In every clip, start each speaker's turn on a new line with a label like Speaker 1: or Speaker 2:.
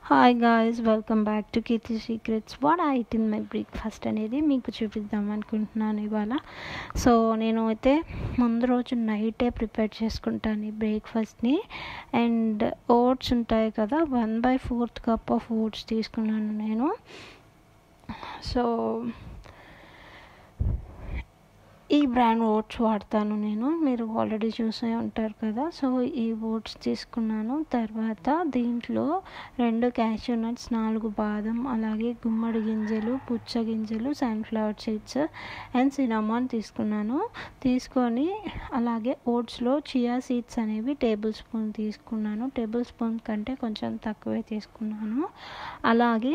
Speaker 1: hi guys welcome back to Keerthi secrets what I in my breakfast అనేది మీకు చూపిద్దాం అనుకుంటున్నాను ఇవాళ సో నేను అయితే ముందు రోజు నైటే ప్రిపేర్ చేసుకుంటాను ఈ బ్రేక్ఫాస్ట్ని అండ్ ఓట్స్ ఉంటాయి కదా one by fourth cup of oats తీసుకున్నాను నేను సో ఈ బ్రాండ్ ఓట్స్ వాడతాను నేను మీరు ఆల్రెడీ చూసే ఉంటారు కదా సో ఈ ఓట్స్ తీసుకున్నాను తర్వాత దీంట్లో రెండు క్యాష్యూ నట్స్ నాలుగు బాదం అలాగే గుమ్మడి గింజలు పుచ్చ గింజలు సన్ఫ్లవర్ సీడ్స్ అండ్ సినమాన్ తీసుకున్నాను తీసుకొని అలాగే ఓట్స్లో చియా సీడ్స్ అనేవి టేబుల్ స్పూన్ తీసుకున్నాను టేబుల్ స్పూన్ కంటే కొంచెం తక్కువే తీసుకున్నాను అలాగే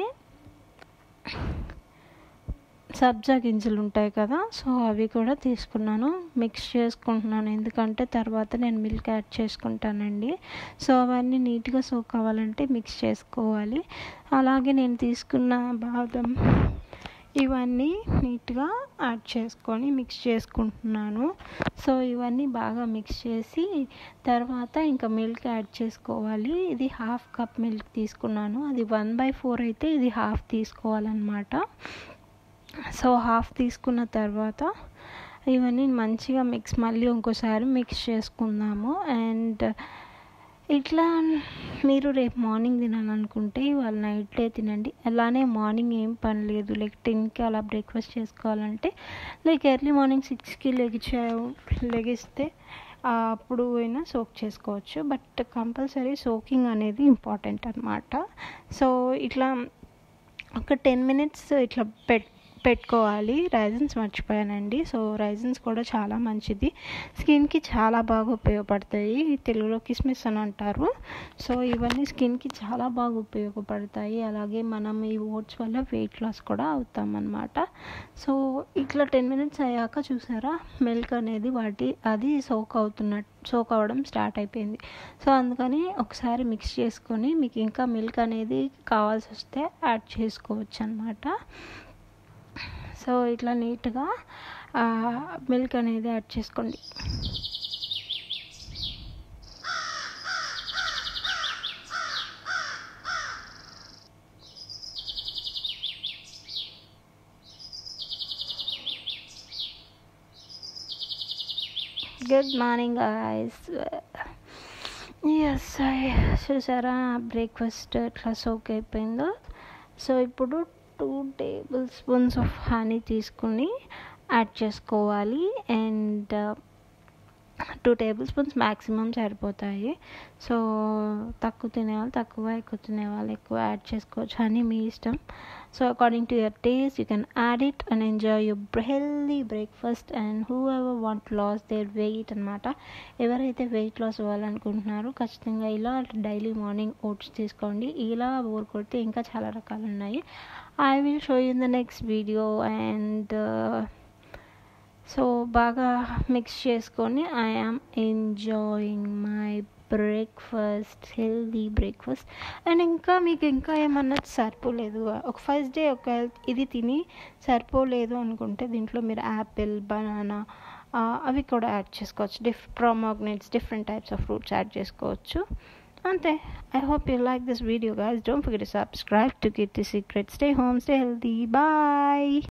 Speaker 1: సబ్జా గింజలు ఉంటాయి కదా సో అవి కూడా తీసుకున్నాను మిక్స్ చేసుకుంటున్నాను ఎందుకంటే తర్వాత నేను మిల్క్ యాడ్ చేసుకుంటానండి సో అవన్నీ నీట్గా సోక్ అవ్వాలంటే మిక్స్ చేసుకోవాలి అలాగే నేను తీసుకున్న బాదం ఇవన్నీ నీట్గా యాడ్ చేసుకొని మిక్స్ చేసుకుంటున్నాను సో ఇవన్నీ బాగా మిక్స్ చేసి తర్వాత ఇంకా మిల్క్ యాడ్ చేసుకోవాలి ఇది హాఫ్ కప్ మిల్క్ తీసుకున్నాను అది వన్ బై ఫోర్ అయితే ఇది హాఫ్ తీసుకోవాలన్నమాట సో హాఫ్ తీసుకున్న తర్వాత ఇవన్నీ మంచిగా మిక్స్ మళ్ళీ ఇంకోసారి మిక్స్ చేసుకుందాము అండ్ ఇట్లా మీరు రేపు మార్నింగ్ తినాలనుకుంటే ఇవాళ నైటే తినండి అలానే మార్నింగ్ ఏం పని లేదు లైక్ టెన్కి అలా బ్రేక్ఫాస్ట్ చేసుకోవాలంటే లైక్ ఎర్లీ మార్నింగ్ సిక్స్కి లెగిచే లెగిస్తే అప్పుడు అయినా సోక్ చేసుకోవచ్చు బట్ కంపల్సరీ సోకింగ్ అనేది ఇంపార్టెంట్ అనమాట సో ఇట్లా ఒక టెన్ మినిట్స్ ఇట్లా పెట్ పెట్టుకోవాలి రైజన్స్ మర్చిపోయానండి సో రైజన్స్ కూడా చాలా మంచిది స్కిన్కి చాలా బాగా ఉపయోగపడతాయి తెలుగులో కిస్మిస్ అని అంటారు సో ఇవన్నీ స్కిన్కి చాలా బాగా ఉపయోగపడతాయి అలాగే మనం ఈ ఓట్స్ వల్ల వెయిట్ లాస్ కూడా అవుతామన్నమాట సో ఇట్లా టెన్ మినిట్స్ అయ్యాక చూసారా మిల్క్ అనేది వాటి అది సోక్ అవుతున్నట్టు సోక్ అవ్వడం స్టార్ట్ అయిపోయింది సో అందుకని ఒకసారి మిక్స్ చేసుకొని మీకు ఇంకా మిల్క్ అనేది కావాల్సి వస్తే యాడ్ చేసుకోవచ్చు అనమాట సో ఇట్లా నీట్గా మిల్క్ అనేది యాడ్ చేసుకోండి గుడ్ మార్నింగ్ ఐస్ ఎస్ చూసారా బ్రేక్ఫాస్ట్ ఇట్లా సోక్ అయిపోయిందో సో ఇప్పుడు two tablespoons of honey తీసుకుని యాడ్ చేసుకోవాలి and two tablespoons maximum సరిపోతాయి సో తక్కువ తినేవాళ్ళు తక్కువ ఎక్కువ తినేవాళ్ళు ఎక్కువ యాడ్ చేసుకోవచ్చు హనీ మీ ఇష్టం so according to your taste you can add it and enjoy your healthy breakfast and whoever want loss their weight అనమాట ఎవరైతే వెయిట్ లాస్ అవ్వాలనుకుంటున్నారో ఖచ్చితంగా ఇలా డైలీ మార్నింగ్ ఓట్స్ తీసుకోండి ఇలా బోర్ కొడితే ఇంకా చాలా రకాలు ఉన్నాయి I will show in the next video and so బాగా మిక్స్ చేసుకొని I am enjoying my breakfast healthy breakfast and ఇంకా మీకు ఇంకా ఏమన్నా సరిపోలేదు ఒక ఫస్ట్ డే ఒక ఇది తిని సరిపోలేదు అనుకుంటే దీంట్లో మీరు యాపిల్ బనానా అవి కూడా యాడ్ చేసుకోవచ్చు డిఫ్ pomegranates different types of fruits add చేసుకోవచ్చు అంతే I hope you like this video guys don't forget to subscribe to Kirti Secrets stay home stay healthy bye